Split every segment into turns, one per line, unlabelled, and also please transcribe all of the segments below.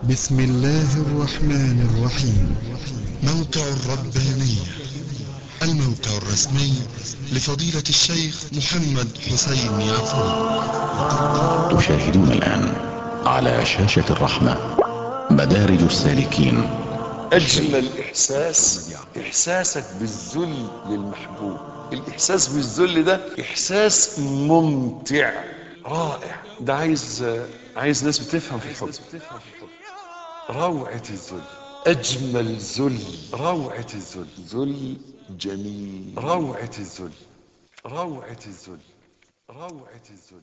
بسم الله الرحمن الرحيم موقع الربانية الموقع الرسمي لفضيلة الشيخ محمد حسين يعقوب
تشاهدون الآن على شاشة الرحمة مدارج السالكين
أجمل إحساس إحساسك بالذل للمحبوب الإحساس بالذل ده إحساس ممتع رائع ده عايز عايز ناس بتفهم في الحب روعة الذل أجمل ذل روعة الذل ذل جميل روعة الذل روعة الذل روعة الذل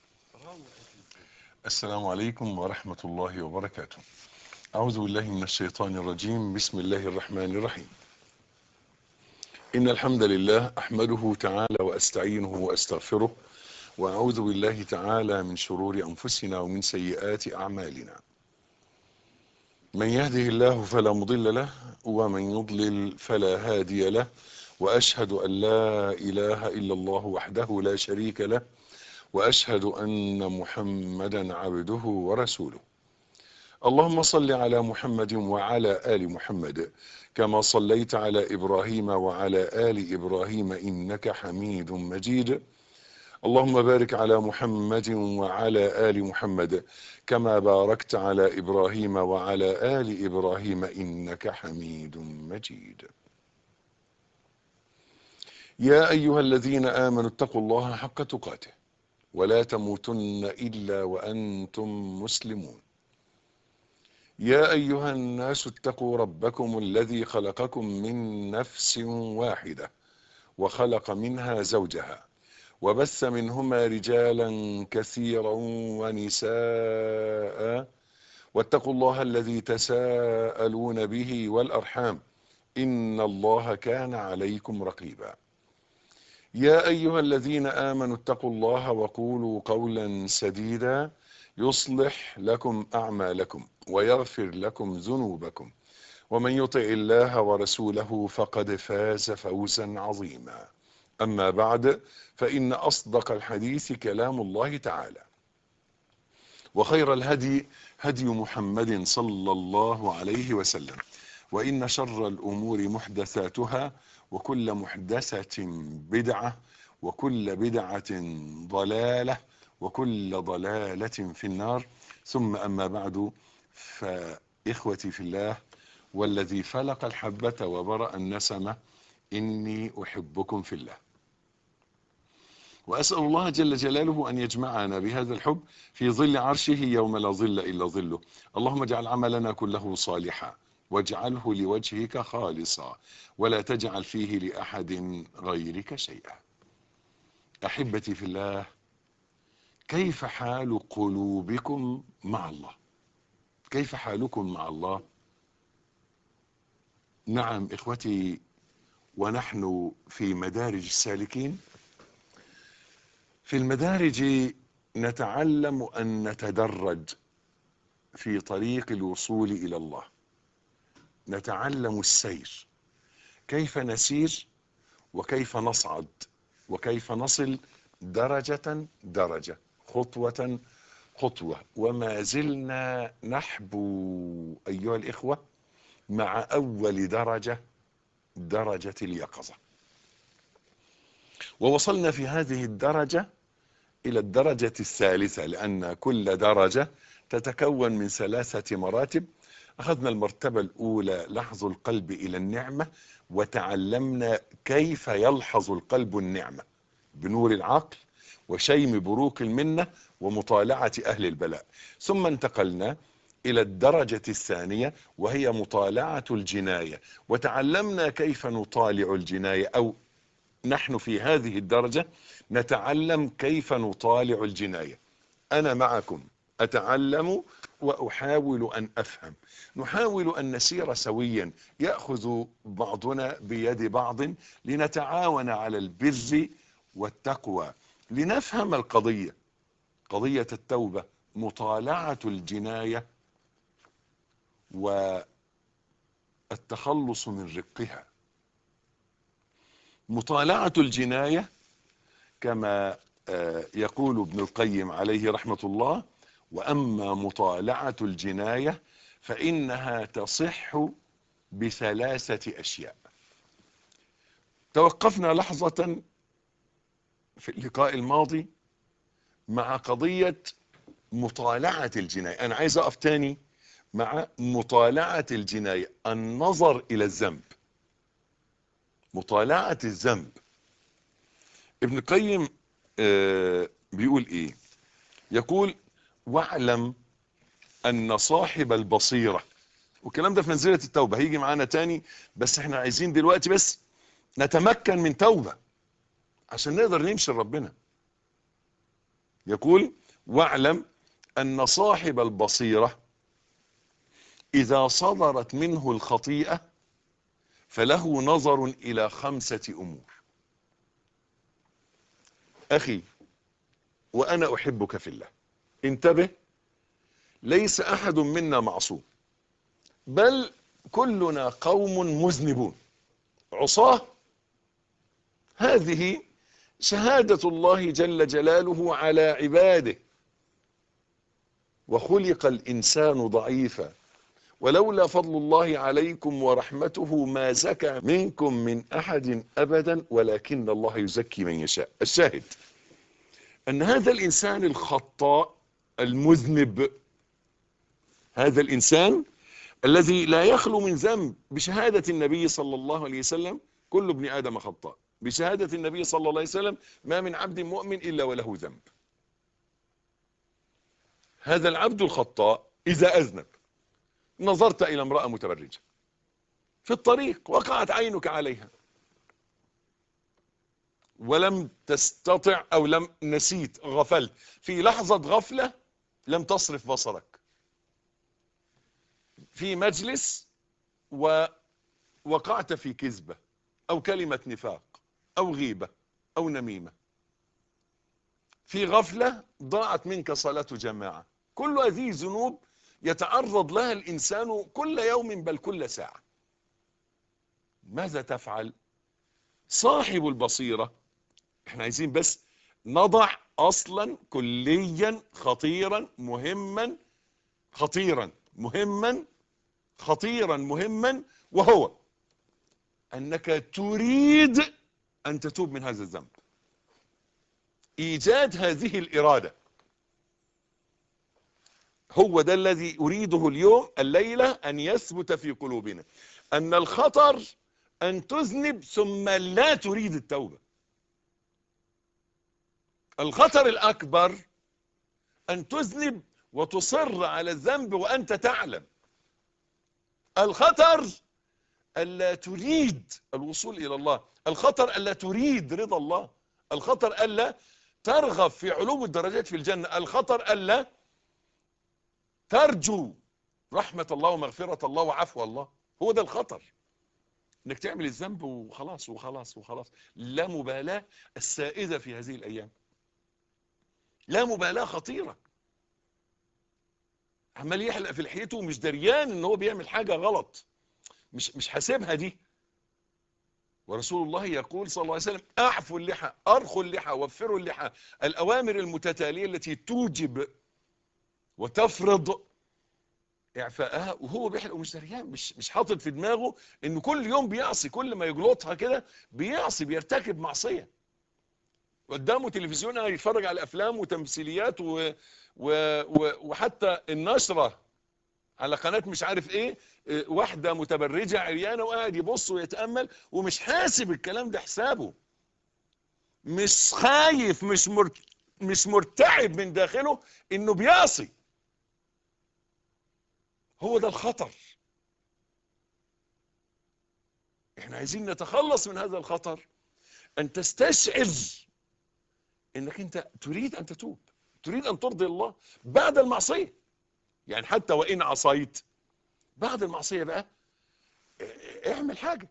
السلام عليكم ورحمة الله وبركاته أعوذ بالله من الشيطان الرجيم بسم الله الرحمن الرحيم إن الحمد لله أحمده تعالى وأستعينه وأستغفره وأعوذ بالله تعالى من شرور أنفسنا ومن سيئات أعمالنا من يهده الله فلا مضل له ومن يضلل فلا هادي له وأشهد أن لا إله إلا الله وحده لا شريك له وأشهد أن محمدا عبده ورسوله اللهم صل على محمد وعلى آل محمد كما صليت على إبراهيم وعلى آل إبراهيم إنك حميد مجيد اللهم بارك على محمد وعلى آل محمد كما باركت على إبراهيم وعلى آل إبراهيم إنك حميد مجيد يا أيها الذين آمنوا اتقوا الله حق تقاته ولا تموتن إلا وأنتم مسلمون يا أيها الناس اتقوا ربكم الذي خلقكم من نفس واحدة وخلق منها زوجها وبث منهما رجالا كثيرا ونساء واتقوا الله الذي تساءلون به والأرحام إن الله كان عليكم رقيبا يا أيها الذين آمنوا اتقوا الله وقولوا قولا سديدا يصلح لكم أعمالكم ويغفر لكم ذنوبكم ومن يطع الله ورسوله فقد فاز فوزا عظيما أما بعد فإن أصدق الحديث كلام الله تعالى وخير الهدي هدي محمد صلى الله عليه وسلم وإن شر الأمور محدثاتها وكل محدثة بدعة وكل بدعة ضلالة وكل ضلالة في النار ثم أما بعد فإخوتي في الله والذي فلق الحبة وبرأ النسمة إني أحبكم في الله وأسأل الله جل جلاله أن يجمعنا بهذا الحب في ظل عرشه يوم لا ظل إلا ظله اللهم اجعل عملنا كله صالحا واجعله لوجهك خالصا ولا تجعل فيه لأحد غيرك شيئا أحبتي في الله كيف حال قلوبكم مع الله كيف حالكم مع الله نعم إخوتي ونحن في مدارج السالكين في المدارج نتعلم أن نتدرج في طريق الوصول إلى الله نتعلم السير كيف نسير وكيف نصعد وكيف نصل درجة درجة خطوة خطوة وما زلنا نحبو أيها الإخوة مع أول درجة درجة اليقظة ووصلنا في هذه الدرجة إلى الدرجة الثالثة لأن كل درجة تتكون من ثلاثة مراتب أخذنا المرتبة الأولى لحظ القلب إلى النعمة وتعلمنا كيف يلحظ القلب النعمة بنور العقل وشيم بروك المنة ومطالعة أهل البلاء ثم انتقلنا إلى الدرجة الثانية وهي مطالعة الجناية وتعلمنا كيف نطالع الجناية أو نحن في هذه الدرجة نتعلم كيف نطالع الجناية أنا معكم أتعلم وأحاول أن أفهم نحاول أن نسير سويا يأخذ بعضنا بيد بعض لنتعاون على البر والتقوى لنفهم القضية قضية التوبة مطالعة الجناية والتخلص من رقها مطالعة الجناية كما يقول ابن القيم عليه رحمة الله وأما مطالعة الجناية فإنها تصح بثلاثة أشياء توقفنا لحظة في اللقاء الماضي مع قضية مطالعة الجناية أنا عايز أقف تاني مع مطالعة الجناية النظر إلى الذنب مطالعة الذنب ابن القيم آه بيقول إيه يقول واعلم أن صاحب البصيرة والكلام ده في منزلة التوبة هيجي معانا تاني بس احنا عايزين دلوقتي بس نتمكن من توبة عشان نقدر نمشي لربنا يقول واعلم أن صاحب البصيرة إذا صدرت منه الخطيئة فله نظر إلى خمسة أمور أخي وأنا أحبك في الله انتبه ليس أحد منا معصوم بل كلنا قوم مذنبون عصاه هذه شهادة الله جل جلاله على عباده وخلق الإنسان ضعيفا ولولا فضل الله عليكم ورحمته ما زكى منكم من أحد أبدا ولكن الله يزكي من يشاء الشاهد أن هذا الإنسان الخطاء المذنب هذا الإنسان الذي لا يخلو من ذنب بشهادة النبي صلى الله عليه وسلم كل ابن آدم خطاء بشهادة النبي صلى الله عليه وسلم ما من عبد مؤمن إلا وله ذنب هذا العبد الخطاء إذا أذنب نظرت إلى امرأة متبرجة في الطريق وقعت عينك عليها ولم تستطع أو لم نسيت غفلت في لحظة غفلة لم تصرف بصرك في مجلس ووقعت في كذبة أو كلمة نفاق أو غيبة أو نميمة في غفلة ضاعت منك صلاة جماعة كل هذه ذنوب يتعرض لها الإنسان كل يوم بل كل ساعة ماذا تفعل صاحب البصيرة احنا عايزين بس نضع أصلا كليا خطيرا مهما خطيرا مهما خطيرا مهما وهو أنك تريد أن تتوب من هذا الذنب إيجاد هذه الإرادة هو ده الذي أريده اليوم الليلة أن يثبت في قلوبنا أن الخطر أن تذنب ثم لا تريد التوبة الخطر الأكبر أن تذنب وتصر على الذنب وأنت تعلم الخطر ألا تريد الوصول إلى الله الخطر ألا تريد رضا الله الخطر ألا ترغب في علو الدرجات في الجنة الخطر ألا ترجو رحمة الله ومغفرة الله وعفو الله هو ده الخطر انك تعمل الذنب وخلاص وخلاص وخلاص لا مبالاة السائدة في هذه الأيام لا مبالاة خطيرة عمال يحلق في لحيته ومش دريان ان هو بيعمل حاجة غلط مش مش حاسبها دي ورسول الله يقول صلى الله عليه وسلم اعفوا اللحى ارخوا اللحى وفروا اللحى الاوامر المتتالية التي توجب وتفرض اعفائها وهو بيحلق ومش دريان مش مش حاطط في دماغه انه كل يوم بيعصي كل ما يجلطها كده بيعصي بيرتكب معصيه قدامه تلفزيون يتفرج على افلام وتمثيليات و... و... و... وحتى النشره على قناه مش عارف ايه واحده متبرجه عريانه وقاعد يبص ويتامل ومش حاسب الكلام ده حسابه مش خايف مش مر... مش مرتعب من داخله انه بيعصي هو ده الخطر احنا عايزين نتخلص من هذا الخطر ان تستشعر انك انت تريد ان تتوب تريد ان ترضي الله بعد المعصية يعني حتى وان عصيت بعد المعصية بقى اعمل حاجة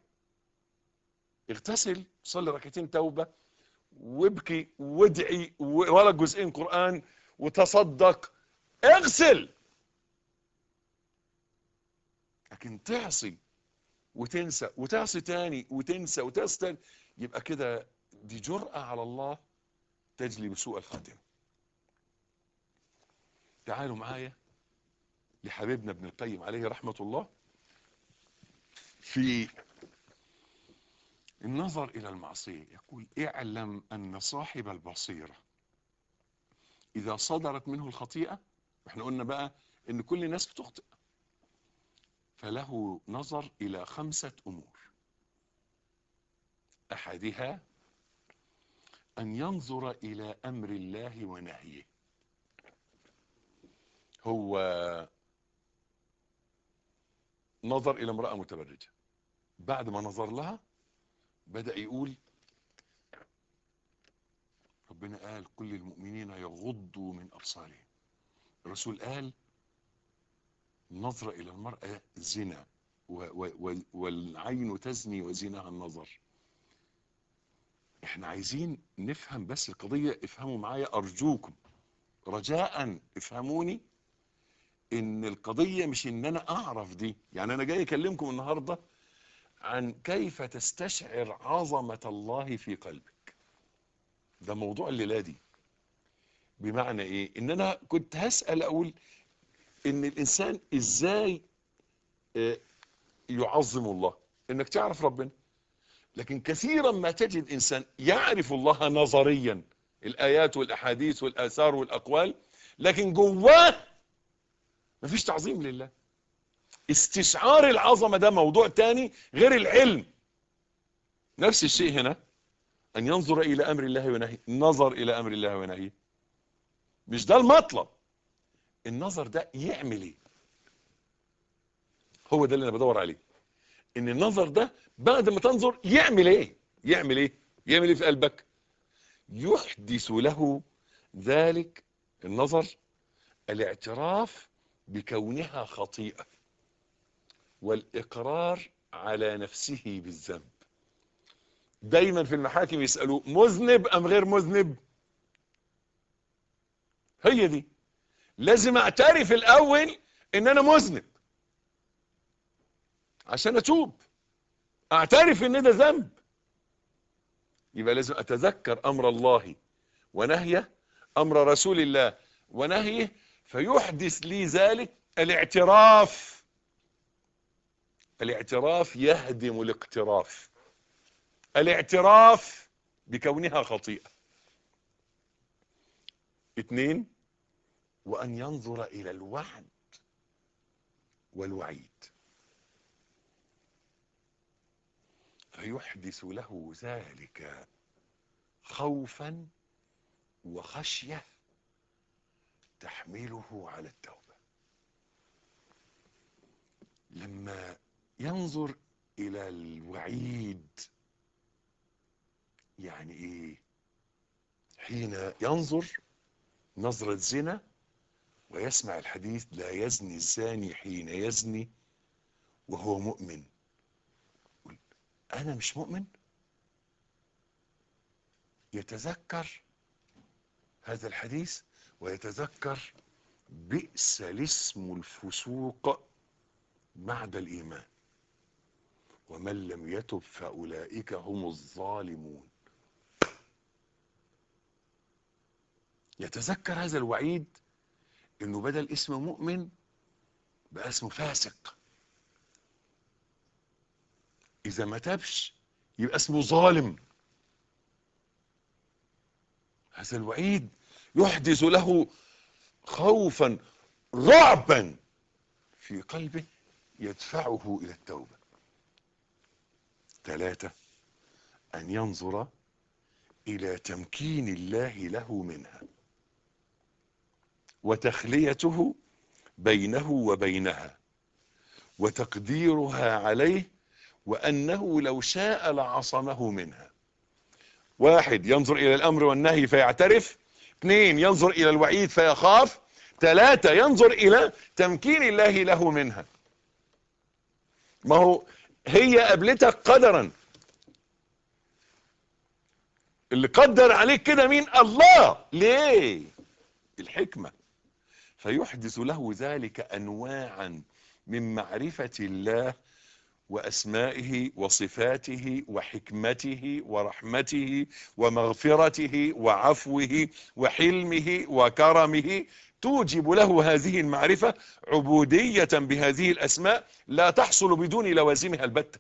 اغتسل صلي ركعتين توبة وابكي وادعي ولا جزئين قرآن وتصدق اغسل لكن تعصي وتنسى وتعصي تاني وتنسى وتعصي تاني يبقى كده دي جرأة على الله تجلي بسوء الخاتمة تعالوا معايا لحبيبنا ابن القيم عليه رحمة الله في النظر إلى المعصية يقول اعلم أن صاحب البصيرة إذا صدرت منه الخطيئة احنا قلنا بقى ان كل الناس بتخطئ فله نظر إلى خمسة أمور أحدها أن ينظر إلى أمر الله ونهيه هو نظر إلى امرأة متبرجة بعد ما نظر لها بدأ يقول ربنا قال كل المؤمنين يغضوا من أبصارهم الرسول قال النظرة إلى المرأة زنا و و والعين تزني وزناها النظر احنا عايزين نفهم بس القضية افهموا معايا أرجوكم رجاء افهموني ان القضية مش ان انا اعرف دي يعني انا جاي اكلمكم النهاردة عن كيف تستشعر عظمة الله في قلبك ده موضوع الليلة دي بمعنى ايه ان انا كنت هسأل اقول ان الانسان ازاي آه، يعظم الله انك تعرف ربنا لكن كثيرا ما تجد انسان يعرف الله نظريا الايات والاحاديث والاثار والاقوال لكن جواه مفيش تعظيم لله استشعار العظمة ده موضوع تاني غير العلم نفس الشيء هنا ان ينظر الى امر الله ونهيه نظر الى امر الله ونهيه مش ده المطلب النظر ده يعمل ايه هو ده اللي انا بدور عليه ان النظر ده بعد ما تنظر يعمل ايه يعمل ايه يعمل ايه في قلبك يحدث له ذلك النظر الاعتراف بكونها خطيئة والإقرار على نفسه بالذنب دايما في المحاكم يسألوا مذنب أم غير مذنب هي دي لازم اعترف الأول إن أنا مذنب عشان أتوب اعترف إن ده ذنب يبقى لازم أتذكر أمر الله ونهيه أمر رسول الله ونهيه فيحدث لي ذلك الاعتراف الاعتراف يهدم الاقتراف الاعتراف بكونها خطيئة اثنين وأن ينظر إلى الوعد والوعيد فيحدث له ذلك خوفا وخشيه تحمله على التوبة لما ينظر إلى الوعيد يعني إيه حين ينظر نظرة زنا ويسمع الحديث لا يزني الزاني حين يزني وهو مؤمن يقول أنا مش مؤمن يتذكر هذا الحديث ويتذكر بئس الاسم الفسوق بعد الإيمان ومن لم يتب فأولئك هم الظالمون يتذكر هذا الوعيد انه بدل اسم مؤمن بقى اسمه فاسق اذا ما تبش يبقى اسمه ظالم هذا الوعيد يحدث له خوفا رعبا في قلبه يدفعه الى التوبة ثلاثة ان ينظر الى تمكين الله له منها وتخليته بينه وبينها وتقديرها عليه وانه لو شاء لعصمه منها واحد ينظر الى الامر والنهي فيعترف اثنين ينظر الى الوعيد فيخاف ثلاثة ينظر الى تمكين الله له منها ما هو هي قبلتك قدرا اللي قدر عليك كده مين الله ليه الحكمة فيحدث له ذلك انواعا من معرفة الله واسمائه وصفاته وحكمته ورحمته ومغفرته وعفوه وحلمه وكرمه توجب له هذه المعرفة عبودية بهذه الأسماء لا تحصل بدون لوازمها البتة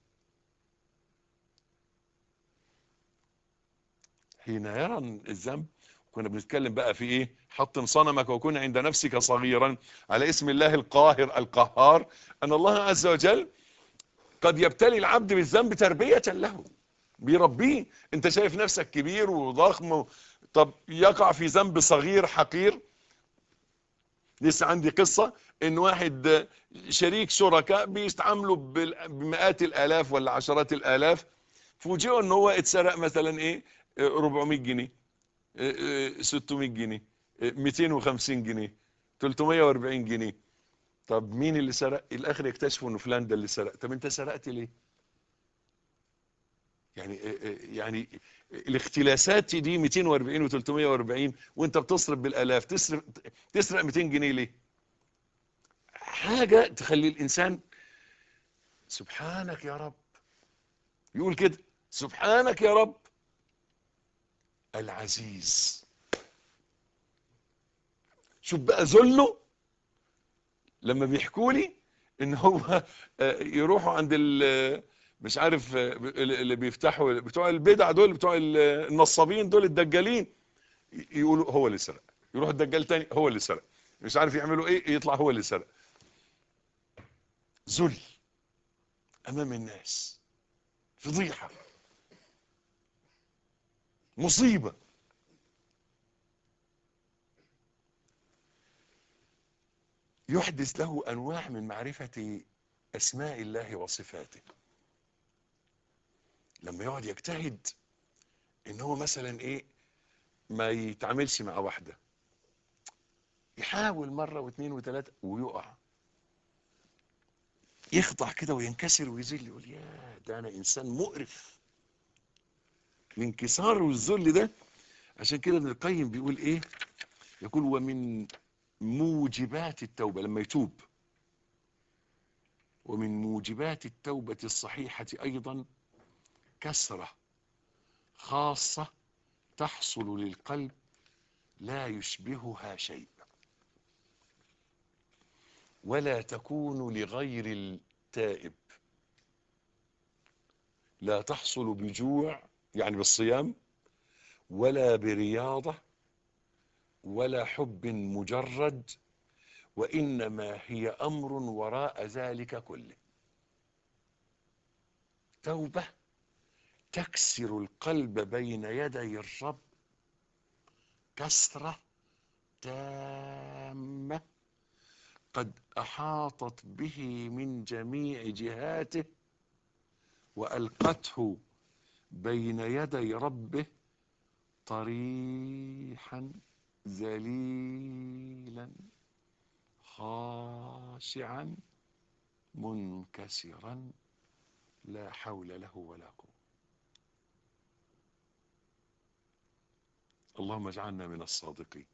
حين يرى الذنب كنا بنتكلم بقى في ايه حطم صنمك وكن عند نفسك صغيرا على اسم الله القاهر القهار ان الله عز وجل قد يبتلي العبد بالذنب تربية له بيربيه انت شايف نفسك كبير وضخم طب يقع في ذنب صغير حقير لسه عندي قصة ان واحد شريك شركاء بيستعملوا بمئات الالاف ولا عشرات الالاف فوجئوا ان هو اتسرق مثلا ايه 400 جنيه 600 جنيه 250 جنيه 340 جنيه طب مين اللي سرق الاخر يكتشفوا انه فلان ده اللي سرق طب انت سرقت ليه يعني يعني الاختلاسات دي 240 و340 وانت بتصرف بالالاف تسرق تسرق 200 جنيه ليه حاجه تخلي الانسان سبحانك يا رب يقول كده سبحانك يا رب العزيز شوف بقى ذله لما بيحكوا لي ان هو يروحوا عند مش عارف اللي بيفتحوا بتوع البدع دول بتوع النصابين دول الدجالين يقولوا هو اللي سرق يروح الدجال تاني هو اللي سرق مش عارف يعملوا ايه يطلع هو اللي سرق ذل امام الناس فضيحه مصيبه يحدث له انواع من معرفه اسماء الله وصفاته لما يقعد يجتهد ان هو مثلا ايه ما يتعاملش مع واحدة يحاول مرة واثنين وثلاثة ويقع يخضع كده وينكسر ويذل يقول يا ده انا انسان مقرف الانكسار والذل ده عشان كده ابن القيم بيقول ايه يقول ومن موجبات التوبة لما يتوب ومن موجبات التوبة الصحيحة ايضا كسرة خاصة تحصل للقلب لا يشبهها شيء ولا تكون لغير التائب لا تحصل بجوع يعني بالصيام ولا برياضة ولا حب مجرد وإنما هي أمر وراء ذلك كله توبة تكسر القلب بين يدي الرب كسرة تامة قد أحاطت به من جميع جهاته وألقته بين يدي ربه طريحا ذليلا خاشعا منكسرا لا حول له ولا قوة اللهم اجعلنا من الصادقين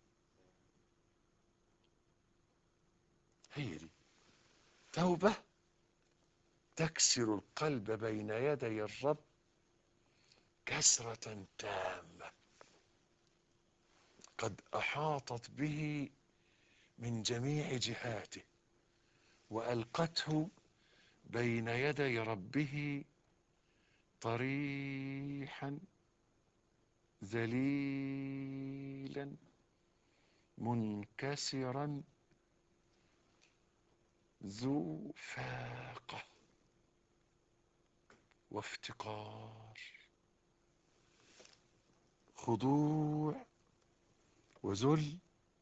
هي دي توبة تكسر القلب بين يدي الرب كسرة تامة قد أحاطت به من جميع جهاته وألقته بين يدي ربه طريحا ذليلا منكسرا ذو فاقة وافتقار خضوع وذل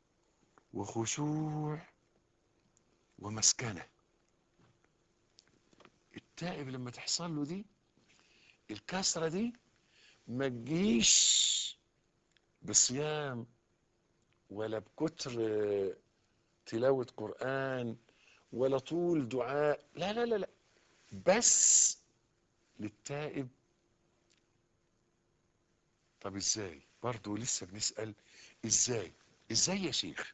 وخشوع ومسكنة التائب لما تحصل له دي الكسرة دي ما تجيش بصيام ولا بكتر تلاوة قرآن ولا طول دعاء لا لا لا لا بس للتائب طب ازاي برضو لسه بنسأل ازاي ازاي يا شيخ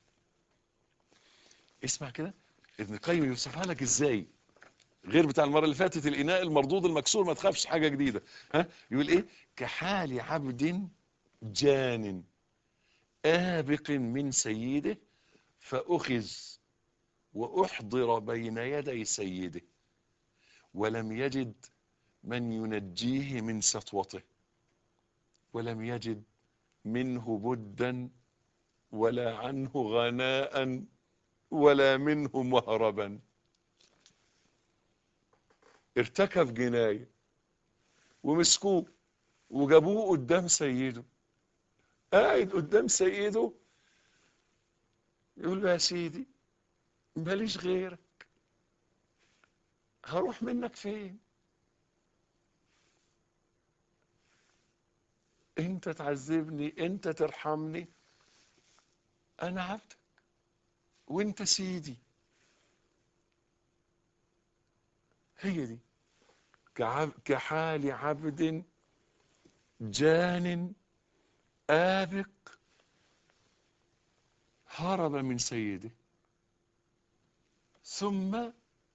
اسمع كده ابن القيم يوصفها لك ازاي غير بتاع المرة اللي فاتت الإناء المردود المكسور ما تخافش حاجة جديدة ها يقول إيه كحال عبد جان آبق من سيده فأخذ وأحضر بين يدي سيده ولم يجد من ينجيه من سطوته ولم يجد منه بدا ولا عنه غناء ولا منه مهربا ارتكب جناية ومسكوه وجابوه قدام سيده قاعد قدام سيده يقول له يا سيدي ماليش غيرك هروح منك فين انت تعذبني انت ترحمني انا عبدك وانت سيدي هي دي كعب كحال عبد جان آبق هرب من سيده ثم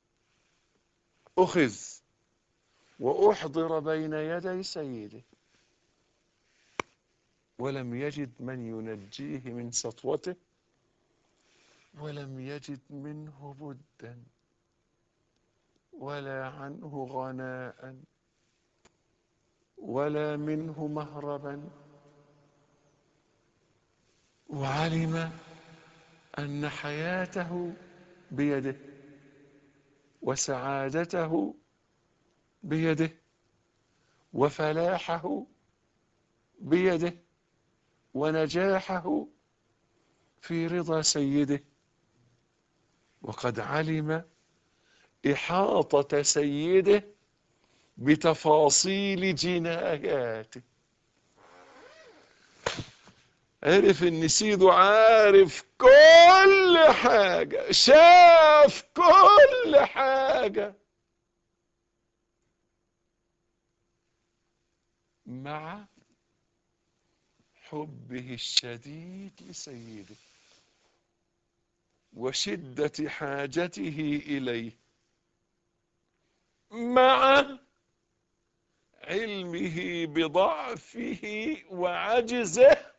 أخذ وأحضر بين يدي سيده ولم يجد من ينجيه من سطوته ولم يجد منه بدا ولا عنه غناء ولا منه مهربا وعلم أن حياته بيده وسعادته بيده وفلاحه بيده ونجاحه في رضا سيده وقد علم إحاطة سيده بتفاصيل جناياته عرف ان سيده عارف كل حاجة شاف كل حاجة مع حبه الشديد لسيده وشدة حاجته إليه مع علمه بضعفه وعجزه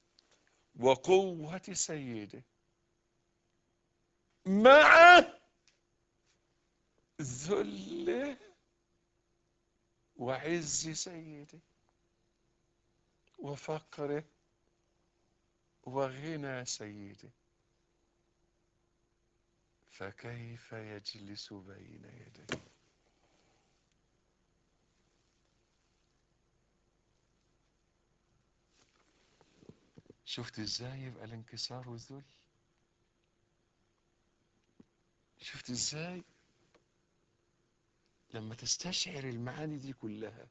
وقوة سيده مع ذله وعز سيده وفقره وغنى سيده فكيف يجلس بين يديه شفت ازاي يبقى الانكسار والذل شفت ازاي لما تستشعر المعاني دي كلها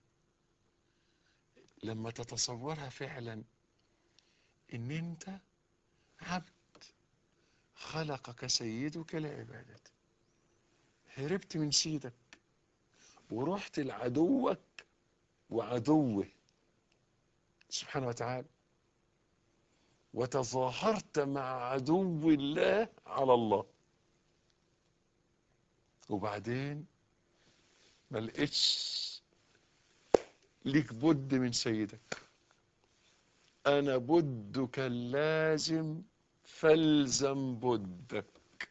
لما تتصورها فعلا ان انت عبد خلقك سيدك لعبادته هربت من سيدك ورحت لعدوك وعدوه سبحانه وتعالى وتظاهرت مع عدو الله على الله وبعدين ما لقيتش ليك بد من سيدك انا بدك اللازم فالزم بدك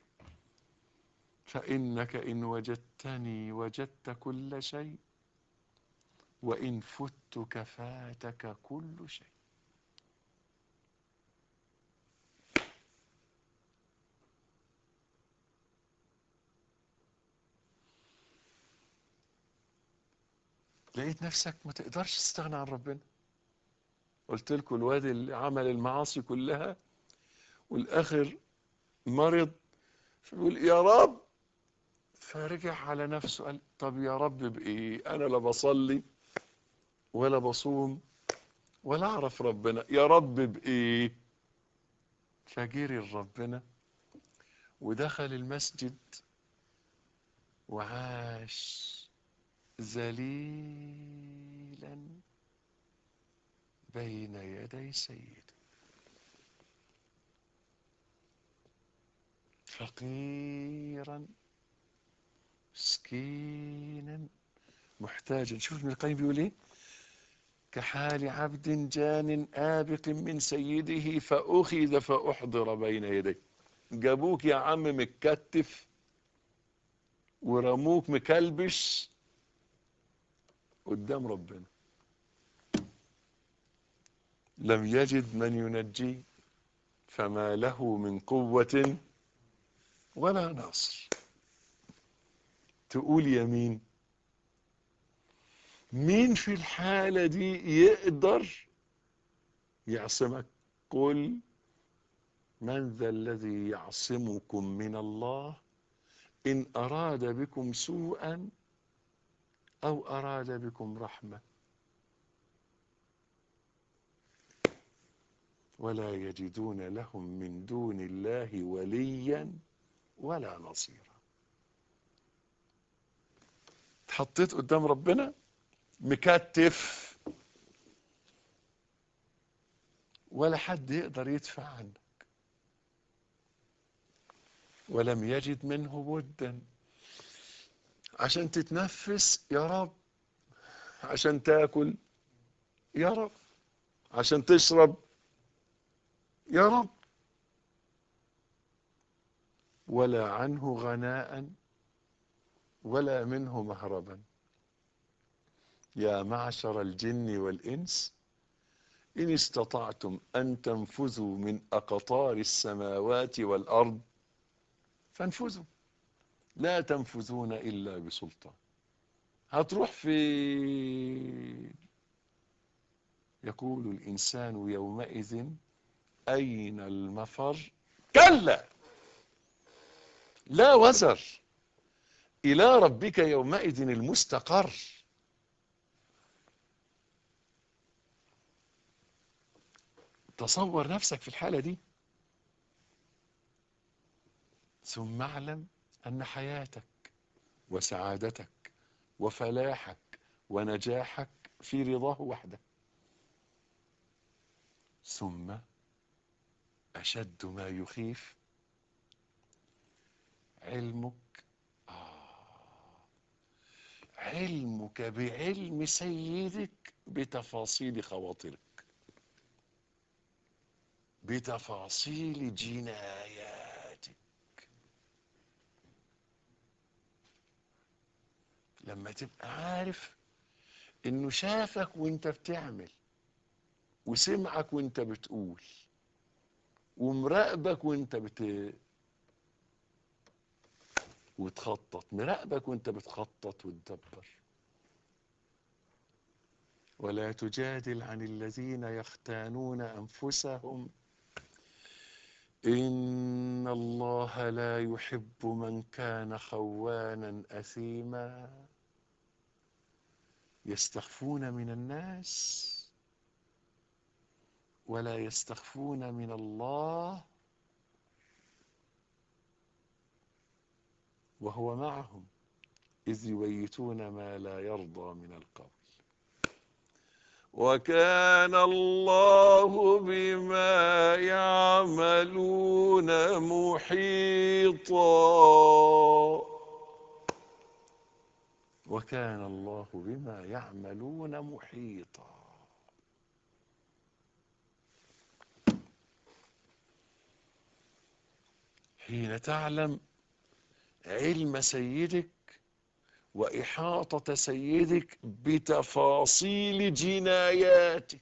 فانك ان وجدتني وجدت كل شيء وان فتك فاتك كل شيء لقيت نفسك ما تقدرش تستغنى عن ربنا قلت لكم الواد اللي عمل المعاصي كلها والاخر مرض فبيقول يا رب فرجع على نفسه قال طب يا رب بايه انا لا بصلي ولا بصوم ولا اعرف ربنا يا رب بايه فجري ربنا ودخل المسجد وعاش ذليلا بين يدي سيده فقيرا مسكينا محتاجا شوف ابن القيم بيقول ايه كحال عبد جان آبق من سيده فأخذ فأحضر بين يديه جابوك يا عم متكتف ورموك مكلبش قدام ربنا لم يجد من ينجيه فما له من قوة ولا ناصر تقول يمين مين في الحالة دي يقدر يعصمك قل من ذا الذي يعصمكم من الله إن أراد بكم سوءا أو أراد بكم رحمة ولا يجدون لهم من دون الله وليا ولا نصيرا اتحطيت قدام ربنا مكتف ولا حد يقدر يدفع عنك ولم يجد منه بدا عشان تتنفس يا رب عشان تاكل يا رب عشان تشرب يا رب ولا عنه غناء ولا منه مهربا يا معشر الجن والإنس إن استطعتم أن تنفذوا من أقطار السماوات والأرض فانفذوا لا تنفذون إلا بسلطان هتروح فين يقول الإنسان يومئذ أين المفر كلا لا وزر إلى ربك يومئذ المستقر تصور نفسك في الحالة دي ثم اعلم أن حياتك وسعادتك وفلاحك ونجاحك في رضاه وحده ثم أشد ما يخيف علمك آه علمك بعلم سيدك بتفاصيل خواطرك بتفاصيل جناياتك لما تبقى عارف انه شافك وانت بتعمل وسمعك وانت بتقول ومراقبك وانت بت وتخطط مراقبك وانت بتخطط وتدبر ولا تجادل عن الذين يختانون انفسهم ان الله لا يحب من كان خوانا اثيما يستخفون من الناس ولا يستخفون من الله وهو معهم إذ يبيتون ما لا يرضى من القول وكان الله بما يعملون محيطا وكان الله بما يعملون محيطا حين تعلم علم سيدك وإحاطة سيدك بتفاصيل جناياتك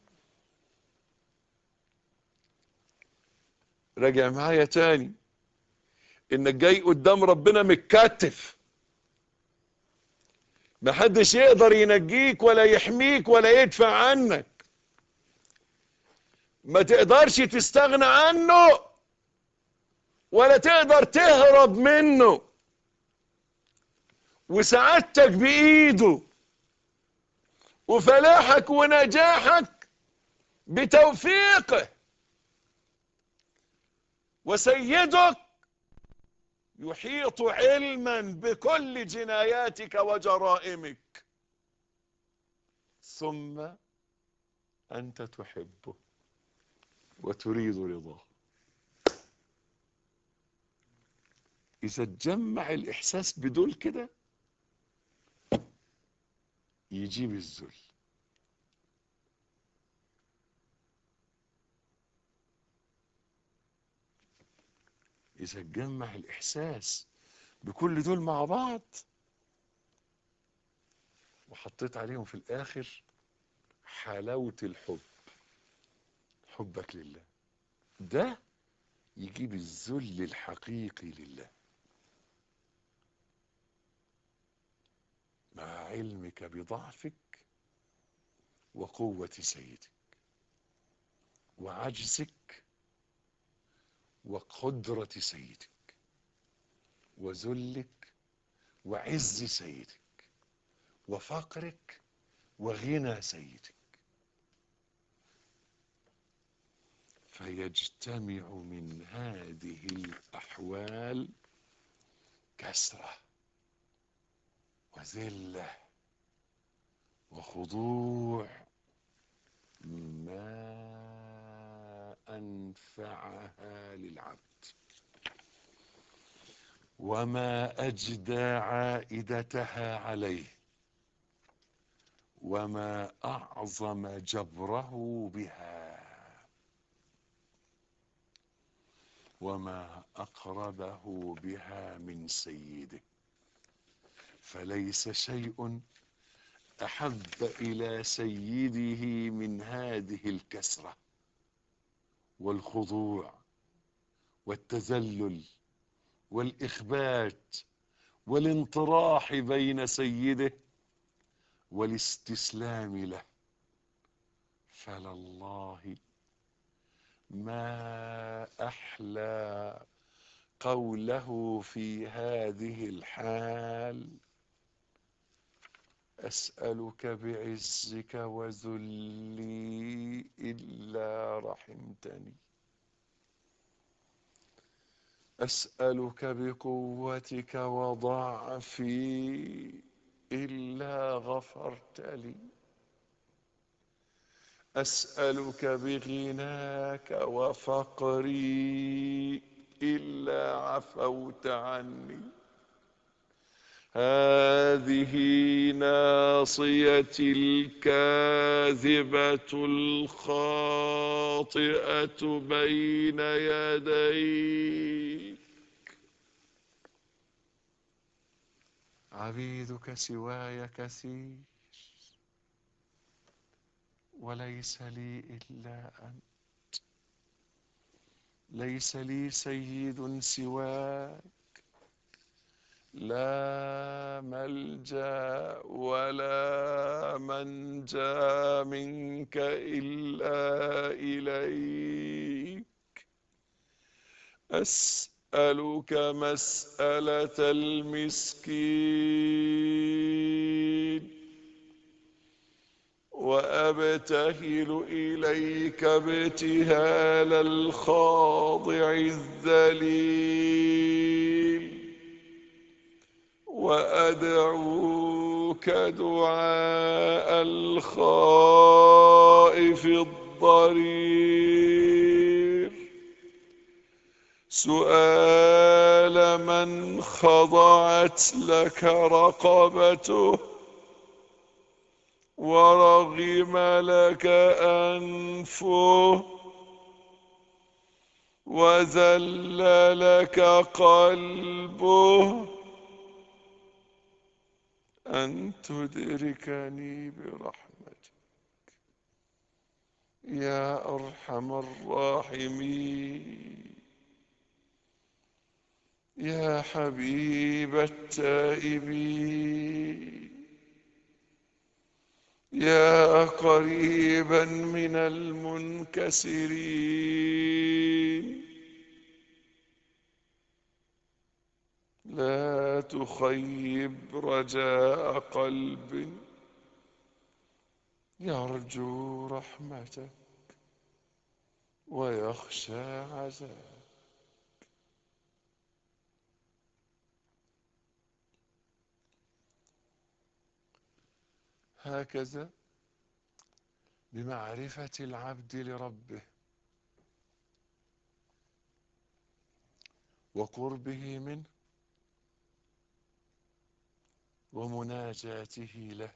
راجع معايا تاني انك جاي قدام ربنا متكتف محدش يقدر ينجيك ولا يحميك ولا يدفع عنك ما تقدرش تستغنى عنه ولا تقدر تهرب منه وسعادتك بإيده وفلاحك ونجاحك بتوفيقه وسيدك يحيط علما بكل جناياتك وجرائمك ثم أنت تحبه وتريد رضاه إذا تجمع الإحساس بدول كده يجيب الذل إذا تجمع الإحساس بكل دول مع بعض وحطيت عليهم في الآخر حلاوة الحب حبك لله ده يجيب الذل الحقيقي لله مع علمك بضعفك وقوة سيدك وعجزك وقدرة سيدك وذلك وعز سيدك وفقرك وغنى سيدك فيجتمع من هذه الأحوال كسرة وذلة وخضوع ما أنفعها للعبد وما أجدى عائدتها عليه وما أعظم جبره بها وما أقربه بها من سيده فليس شيء أحب إلى سيده من هذه الكسرة والخضوع والتذلل والإخبات والانطراح بين سيده والاستسلام له فلله ما أحلى قوله في هذه الحال أسألك بعزك وذلي إلا رحمتني أسألك بقوتك وضعفي إلا غفرت لي أسألك بغناك وفقري إلا عفوت عني هذه ناصيتي الكاذبة الخاطئة بين يديك عبيدك سواي كثير وليس لي إلا أنت ليس لي سيد سواك لا ملجا ولا منجا منك الا اليك اسالك مساله المسكين وابتهل اليك ابتهال الخاضع الذليل وأدعوك دعاء الخائف الضرير سؤال من خضعت لك رقبته ورغم لك أنفه وذل لك قلبه أن تدركني برحمتك يا أرحم الراحمين يا حبيب التائبين يا قريبا من المنكسرين لا تخيب رجاء قلب يرجو رحمتك ويخشى عذابك هكذا بمعرفة العبد لربه وقربه منه ومناجاته له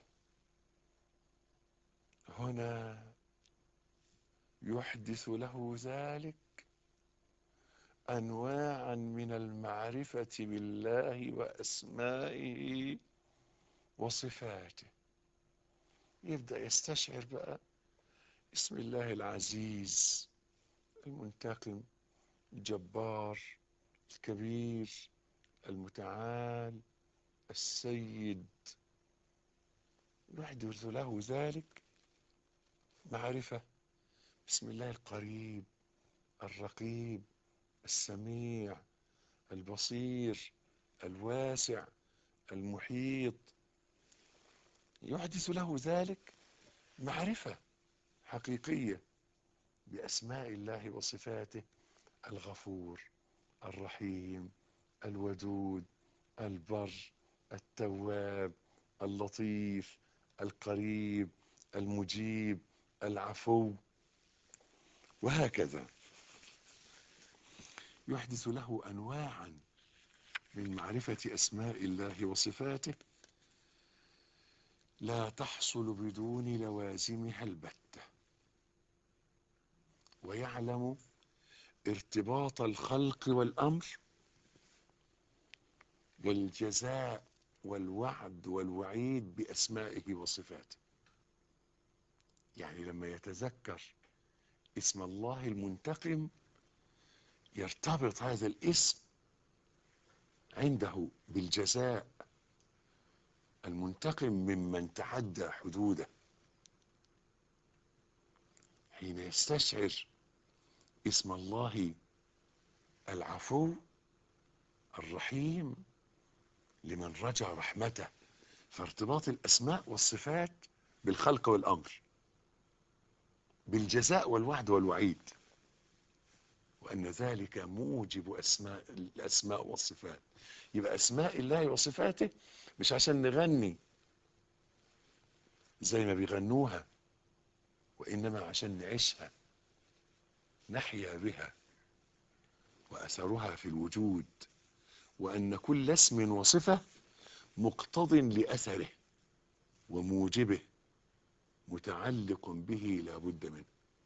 هنا يحدث له ذلك أنواعا من المعرفة بالله وأسمائه وصفاته يبدأ يستشعر بقى اسم الله العزيز المنتقم الجبار الكبير المتعال السيد يحدث له ذلك معرفة بسم الله القريب الرقيب السميع البصير الواسع المحيط يحدث له ذلك معرفة حقيقية بأسماء الله وصفاته الغفور الرحيم الودود البر التواب اللطيف القريب المجيب العفو وهكذا يحدث له أنواعا من معرفة أسماء الله وصفاته لا تحصل بدون لوازمها البتة ويعلم ارتباط الخلق والأمر والجزاء والوعد والوعيد بأسمائه وصفاته يعني لما يتذكر اسم الله المنتقم يرتبط هذا الاسم عنده بالجزاء المنتقم ممن تعدى حدوده حين يستشعر اسم الله العفو الرحيم لمن رجا رحمته فارتباط الأسماء والصفات بالخلق والأمر بالجزاء والوعد والوعيد وأن ذلك موجب أسماء الأسماء والصفات يبقى أسماء الله وصفاته مش عشان نغني زي ما بيغنوها وإنما عشان نعيشها نحيا بها وأثرها في الوجود وأن كل اسم وصفة مقتض لأثره وموجبه متعلق به لا بد منه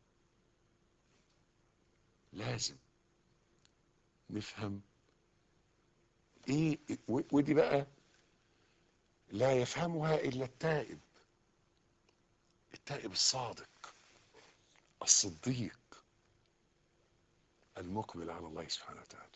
لازم نفهم ايه ودي بقى لا يفهمها الا التائب التائب الصادق الصديق المقبل على الله سبحانه وتعالى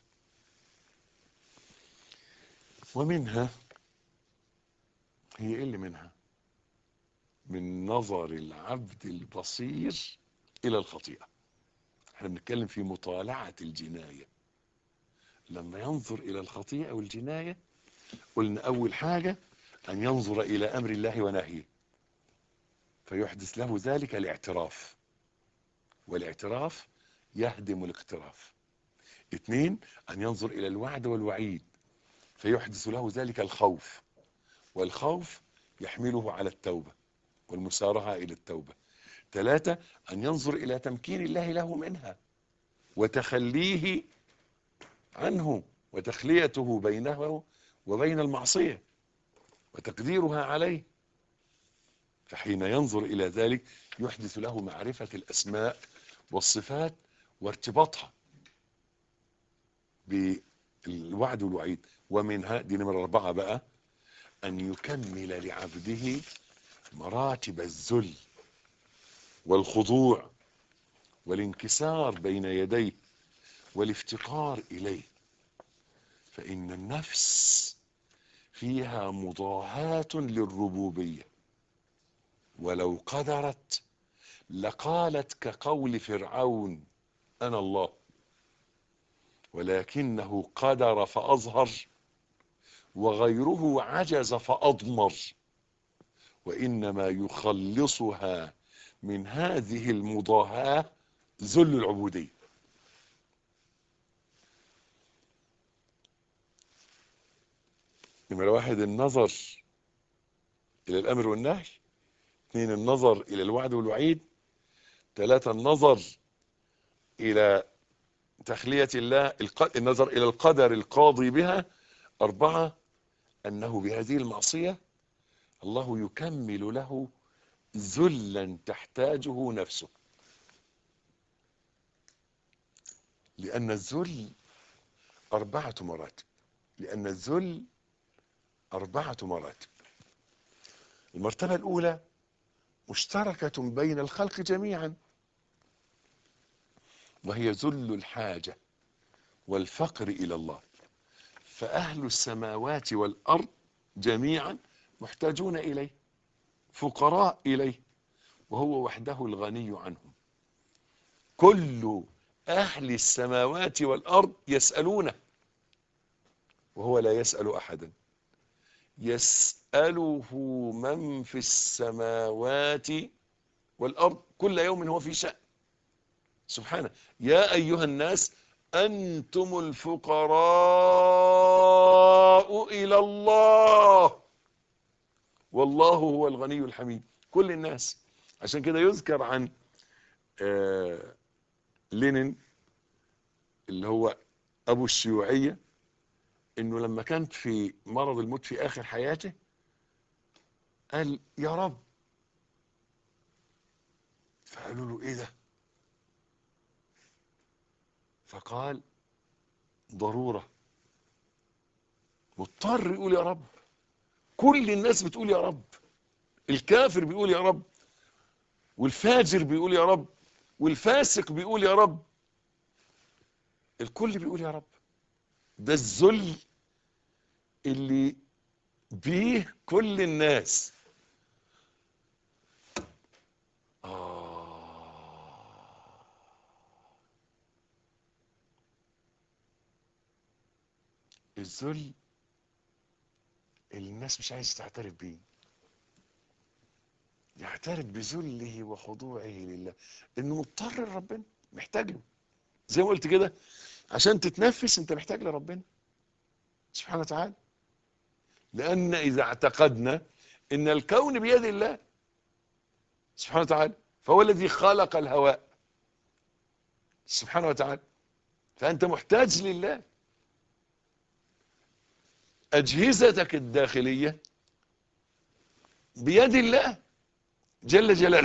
ومنها هي ايه اللي منها من نظر العبد البصير الى الخطيئه احنا بنتكلم في مطالعه الجنايه لما ينظر الى الخطيئه والجنايه قلنا اول حاجه ان ينظر الى امر الله ونهيه فيحدث له ذلك الاعتراف والاعتراف يهدم الاقتراف اثنين ان ينظر الى الوعد والوعيد فيحدث له ذلك الخوف والخوف يحمله على التوبة والمسارعة إلى التوبة ثلاثة أن ينظر إلى تمكين الله له منها وتخليه عنه وتخليته بينه وبين المعصية وتقديرها عليه فحين ينظر إلى ذلك يحدث له معرفة الأسماء والصفات وارتباطها بالوعد والوعيد ومنها دي نمرة أربعة بقى أن يكمل لعبده مراتب الذل والخضوع والانكسار بين يديه والافتقار إليه فإن النفس فيها مضاهاة للربوبية ولو قدرت لقالت كقول فرعون أنا الله ولكنه قدر فأظهر وغيره عجز فأضمر وإنما يخلصها من هذه المضاهاة ذل العبودية نمرة واحد النظر إلى الأمر والنهي اثنين النظر إلى الوعد والوعيد ثلاثة النظر إلى تخلية الله النظر إلى القدر القاضي بها أربعة أنه بهذه المعصية الله يكمل له ذلا تحتاجه نفسه لأن الذل أربعة مراتب لأن الذل أربعة مراتب المرتبة الأولى مشتركة بين الخلق جميعا وهي ذل الحاجة والفقر إلى الله فأهل السماوات والأرض جميعا محتاجون إليه فقراء إليه وهو وحده الغني عنهم كل أهل السماوات والأرض يسألونه وهو لا يسأل أحدا يسأله من في السماوات والأرض كل يوم هو في شأن سبحانه يا أيها الناس أنتم الفقراء إلى الله والله هو الغني الحميد كل الناس عشان كده يذكر عن آه لينين اللي هو أبو الشيوعية انه لما كان في مرض الموت في اخر حياته قال يا رب فقالوا له ايه ده فقال ضرورة مضطر يقول يا رب كل الناس بتقول يا رب الكافر بيقول يا رب والفاجر بيقول يا رب والفاسق بيقول يا رب الكل بيقول يا رب ده الذل اللي بيه كل الناس آه. الذل اللي الناس مش عايز تعترف بيه يعترف بذله وخضوعه لله انه مضطر لربنا محتاج له زي ما قلت كده عشان تتنفس انت محتاج لربنا سبحانه وتعالى لان اذا اعتقدنا ان الكون بيد الله سبحانه وتعالى فهو الذي خلق الهواء سبحانه وتعالى فانت محتاج لله اجهزتك الداخليه بيد الله جل جلاله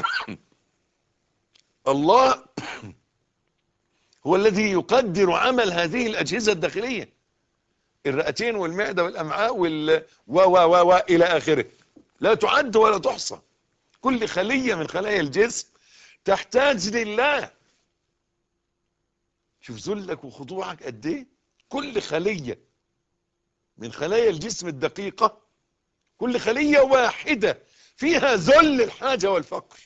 الله هو الذي يقدر عمل هذه الأجهزة الداخلية الرئتين والمعدة والأمعاء وال و و و و إلى آخره لا تعد ولا تحصى كل خلية من خلايا الجسم تحتاج لله شوف ذلك وخضوعك قد ايه كل خلية من خلايا الجسم الدقيقة كل خلية واحدة فيها ذل الحاجة والفقر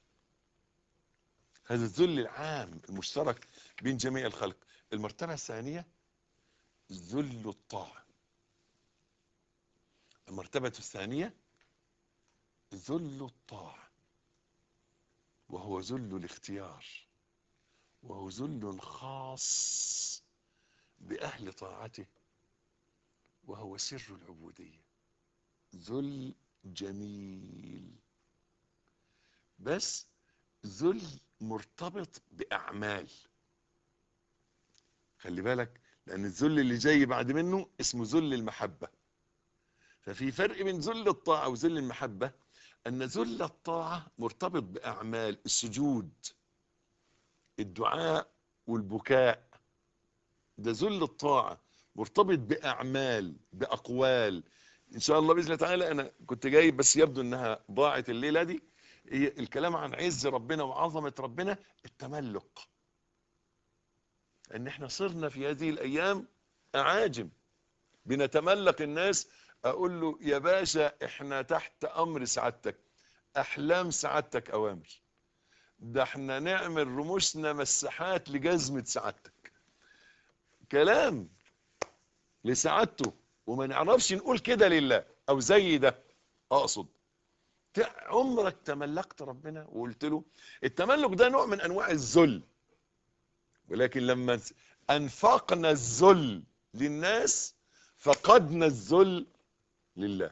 هذا الذل العام المشترك بين جميع الخلق المرتبة الثانية ذل الطاعة المرتبة الثانية ذل الطاعة وهو ذل الاختيار وهو ذل خاص بأهل طاعته وهو سر العبودية ذل جميل بس ذل مرتبط بأعمال خلي بالك لأن الذل اللي جاي بعد منه اسمه ذل المحبة ففي فرق بين ذل الطاعة وذل المحبة أن ذل الطاعة مرتبط بأعمال السجود الدعاء والبكاء ده ذل الطاعة مرتبط بأعمال بأقوال إن شاء الله بإذن الله تعالى أنا كنت جايب بس يبدو أنها ضاعت الليلة دي هي الكلام عن عز ربنا وعظمة ربنا التملق ان احنا صرنا في هذه الايام اعاجم بنتملق الناس اقول له يا باشا احنا تحت امر سعادتك احلام سعادتك اوامر ده احنا نعمل رموشنا مساحات لجزمة سعادتك كلام لسعادته وما نعرفش نقول كده لله او زي ده اقصد عمرك تملقت ربنا وقلت له التملك ده نوع من انواع الذل ولكن لما انفقنا الذل للناس فقدنا الذل لله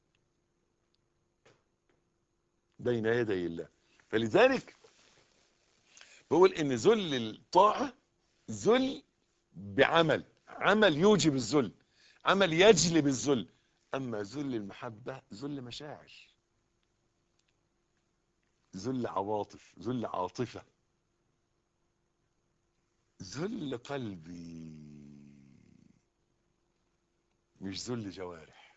بين يدي الله فلذلك بقول ان ذل الطاعة ذل بعمل عمل يوجب الذل عمل يجلب الذل اما ذل المحبة ذل مشاعر ذل عواطف ذل عاطفة ذل قلبي مش ذل جوارح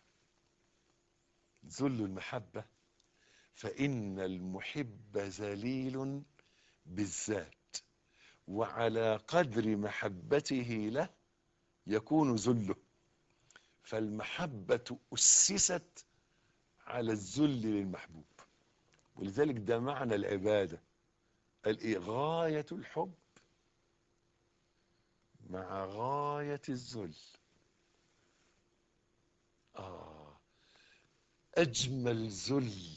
ذل المحبة فإن المحب ذليل بالذات وعلى قدر محبته له يكون ذله فالمحبة أسست على الذل للمحبوب ولذلك ده معنى العبادة قال إيه غاية الحب مع غاية الذل آه أجمل ذل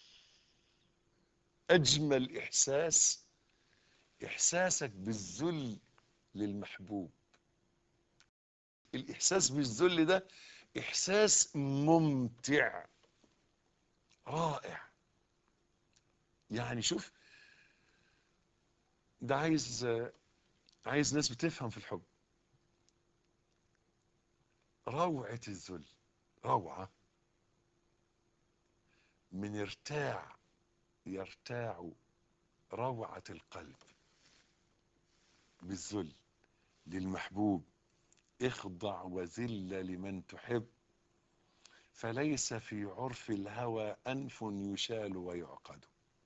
أجمل إحساس إحساسك بالذل للمحبوب الإحساس بالذل ده إحساس ممتع رائع يعني شوف ده عايز عايز ناس بتفهم في الحب روعة الذل روعة من ارتاع يرتاع روعة القلب بالذل للمحبوب اخضع وذل لمن تحب فليس في عرف الهوى أنف يشال ويعقد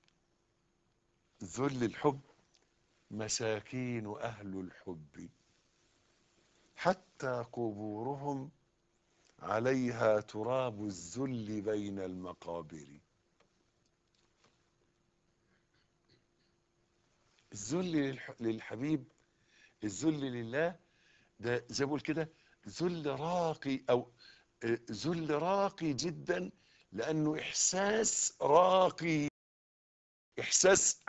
ذل الحب مساكين أهل الحب حتى قبورهم عليها تراب الذل بين المقابر الذل للحبيب الذل لله ده زي ما بقول كده ذل راقي او ذل راقي جدا لانه احساس راقي احساس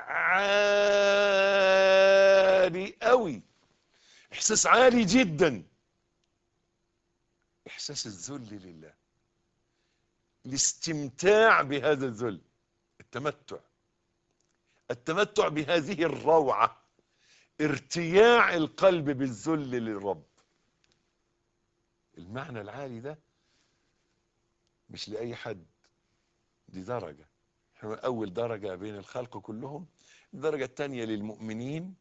عالي قوي احساس عالي جدا احساس الذل لله الاستمتاع بهذا الذل التمتع التمتع بهذه الروعه ارتياع القلب بالذل للرب المعنى العالي ده مش لأي حد دي درجة احنا أول درجة بين الخلق كلهم الدرجة الثانية للمؤمنين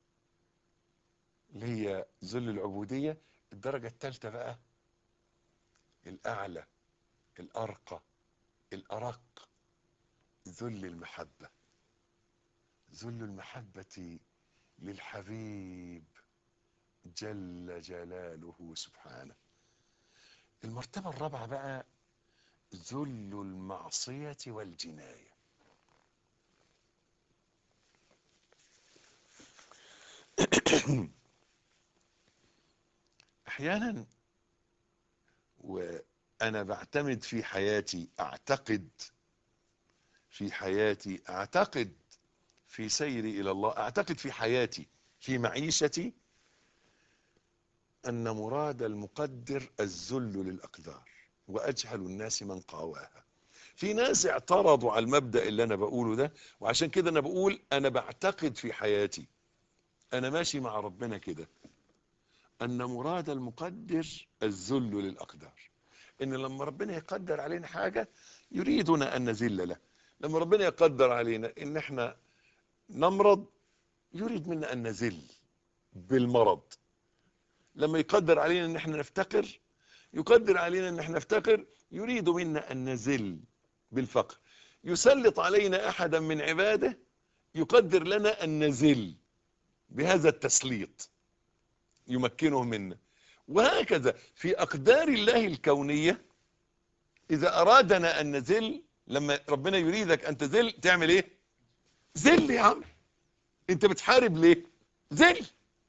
اللي هي ذل العبودية الدرجة الثالثة بقى الأعلى الأرقى الأرق ذل المحبة ذل المحبة للحبيب جل جلاله سبحانه المرتبة الرابعة بقى ذل المعصية والجناية أحيانا وأنا بعتمد في حياتي أعتقد في حياتي أعتقد في سيري إلى الله أعتقد في حياتي في معيشتي أن مراد المقدر الذل للأقدار وأجهل الناس من قاواها في ناس اعترضوا على المبدأ اللي أنا بقوله ده وعشان كده أنا بقول أنا بعتقد في حياتي أنا ماشي مع ربنا كده أن مراد المقدر الذل للأقدار إن لما ربنا يقدر علينا حاجة يريدنا أن نذل له لما ربنا يقدر علينا إن إحنا نمرض يريد منا أن نذل بالمرض لما يقدر علينا ان احنا نفتقر يقدر علينا ان احنا نفتقر يريد منا ان نزل بالفقر يسلط علينا احدا من عباده يقدر لنا ان نزل بهذا التسليط يمكنه منا وهكذا في اقدار الله الكونية اذا ارادنا ان نزل لما ربنا يريدك ان تزل تعمل ايه زل يا عم انت بتحارب ليه زل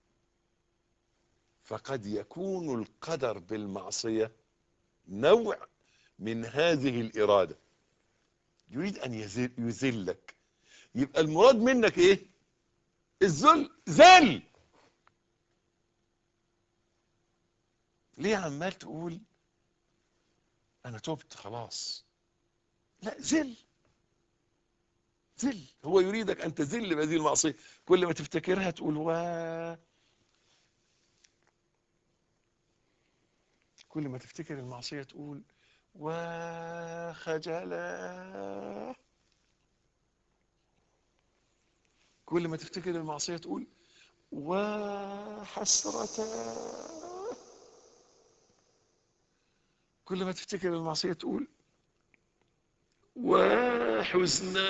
فقد يكون القدر بالمعصية نوع من هذه الإرادة يريد أن يزل يذلك يبقى المراد منك إيه الذل ذل ليه عمال تقول أنا تبت خلاص لا ذل ذل هو يريدك أن تذل بهذه المعصية كل ما تفتكرها تقول واه كل ما تفتكر المعصية تقول وخجلا كل ما تفتكر المعصية تقول وحسرة كل ما تفتكر المعصية تقول وحزنا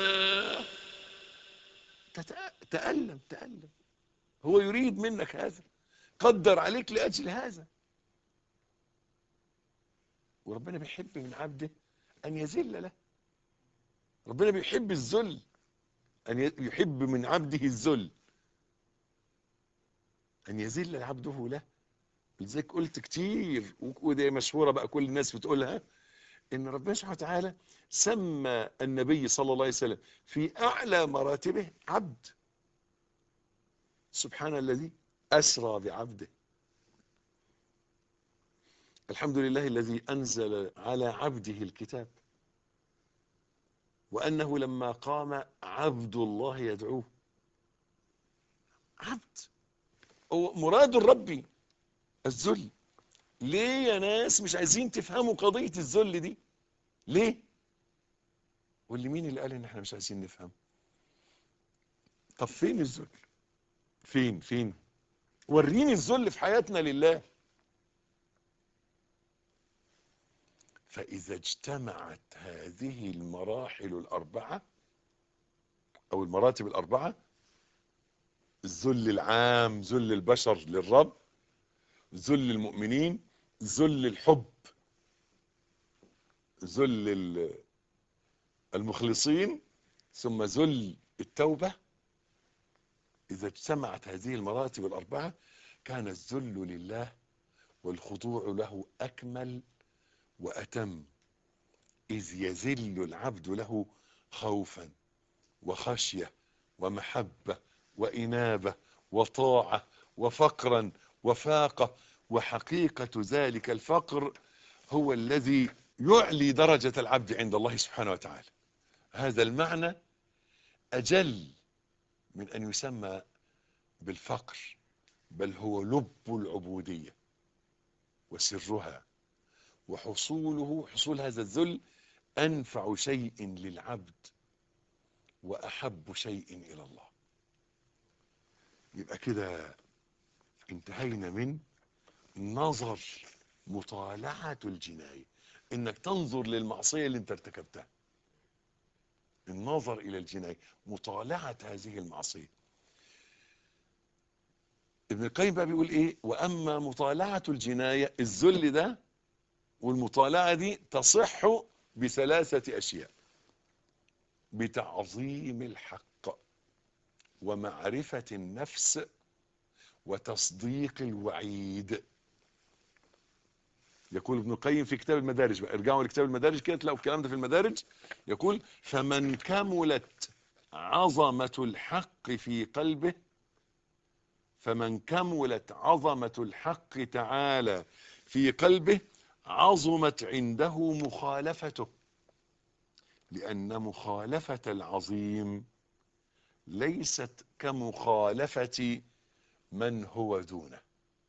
تتأ- تألم تألم هو يريد منك هذا قدر عليك لأجل هذا وربنا بيحب من عبده أن يذل له ربنا بيحب الذل أن ي- يحب من عبده الذل أن يذل عبده له لذلك قلت كتير ودي مشهورة بقى كل الناس بتقولها إن ربنا سبحانه وتعالى سمى النبي صلى الله عليه وسلم في أعلى مراتبه عبد سبحان الذي أسرى بعبده الحمد لله الذي أنزل على عبده الكتاب وأنه لما قام عبد الله يدعوه عبد هو مراد الرب الذل ليه يا ناس مش عايزين تفهموا قضية الذل دي ليه واللي مين اللي قال ان احنا مش عايزين نفهم طب فين الذل فين فين وريني الذل في حياتنا لله فإذا اجتمعت هذه المراحل الأربعة أو المراتب الأربعة الذل العام ذل البشر للرب ذل المؤمنين ذل الحب ذل ال- المخلصين ثم ذل التوبة إذا اجتمعت هذه المراتب الأربعة كان الذل لله والخضوع له أكمل وأتم إذ يذل العبد له خوفا وخشية ومحبة وإنابة وطاعة وفقرا وفاقة وحقيقة ذلك الفقر هو الذي يعلي درجة العبد عند الله سبحانه وتعالى هذا المعنى أجل من أن يسمى بالفقر بل هو لب العبودية وسرها وحصوله حصول هذا الذل أنفع شيء للعبد وأحب شيء إلى الله يبقى كده انتهينا من نظر مطالعة الجناية انك تنظر للمعصية اللي انت ارتكبتها النظر الى الجناية مطالعة هذه المعصية ابن القيم بقى بيقول ايه واما مطالعة الجناية الذل ده والمطالعة دي تصح بثلاثة اشياء بتعظيم الحق ومعرفة النفس وتصديق الوعيد يقول ابن القيم في كتاب المدارج بقى ارجعوا لكتاب المدارج كده تلاقوا الكلام ده في المدارج يقول فمن كملت عظمة الحق في قلبه فمن كملت عظمة الحق تعالى في قلبه عظمت عنده مخالفته لأن مخالفة العظيم ليست كمخالفة من هو دونه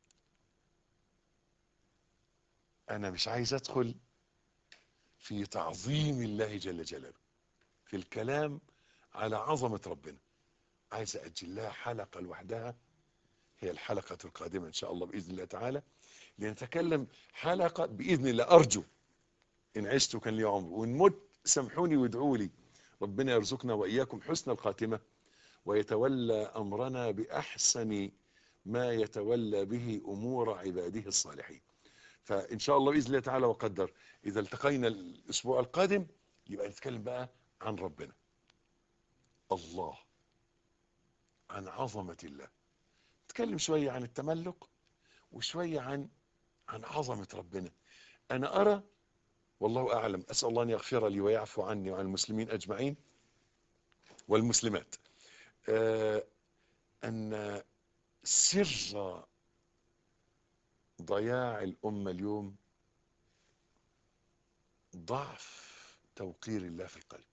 أنا مش عايز أدخل في تعظيم الله جل جلاله في الكلام على عظمة ربنا عايز أجل لها حلقة لوحدها هي الحلقة القادمة إن شاء الله بإذن الله تعالى لنتكلم حلقة بإذن الله أرجو إن عشت وكان لي عمر وإن مت سامحوني وادعوا لي ربنا يرزقنا وإياكم حسن الخاتمة ويتولى أمرنا بأحسن ما يتولى به أمور عباده الصالحين فإن شاء الله بإذن الله تعالى وقدر إذا التقينا الأسبوع القادم يبقى نتكلم بقى عن ربنا الله عن عظمة الله نتكلم شوية عن التملك وشوية عن عن عظمة ربنا أنا أرى والله أعلم أسأل الله أن يغفر لي ويعفو عني وعن المسلمين أجمعين والمسلمات آه أن سر ضياع الأمة اليوم ضعف توقير الله في القلب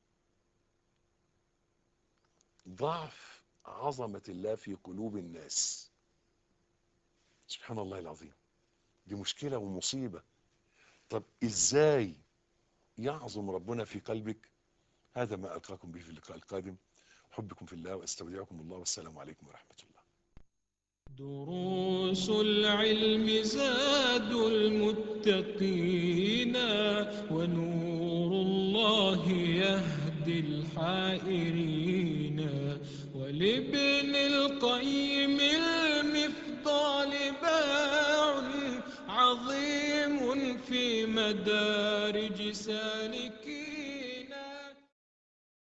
ضعف عظمة الله في قلوب الناس سبحان الله العظيم دي مشكلة ومصيبة طب ازاي يعظم ربنا في قلبك هذا ما ألقاكم به في اللقاء القادم أحبكم في الله وأستودعكم الله والسلام عليكم ورحمة الله
دروس العلم زاد المتقين ونور الله يهدي الحائرين ولابن القيم المفضال باع عظيم في مدارج سالكين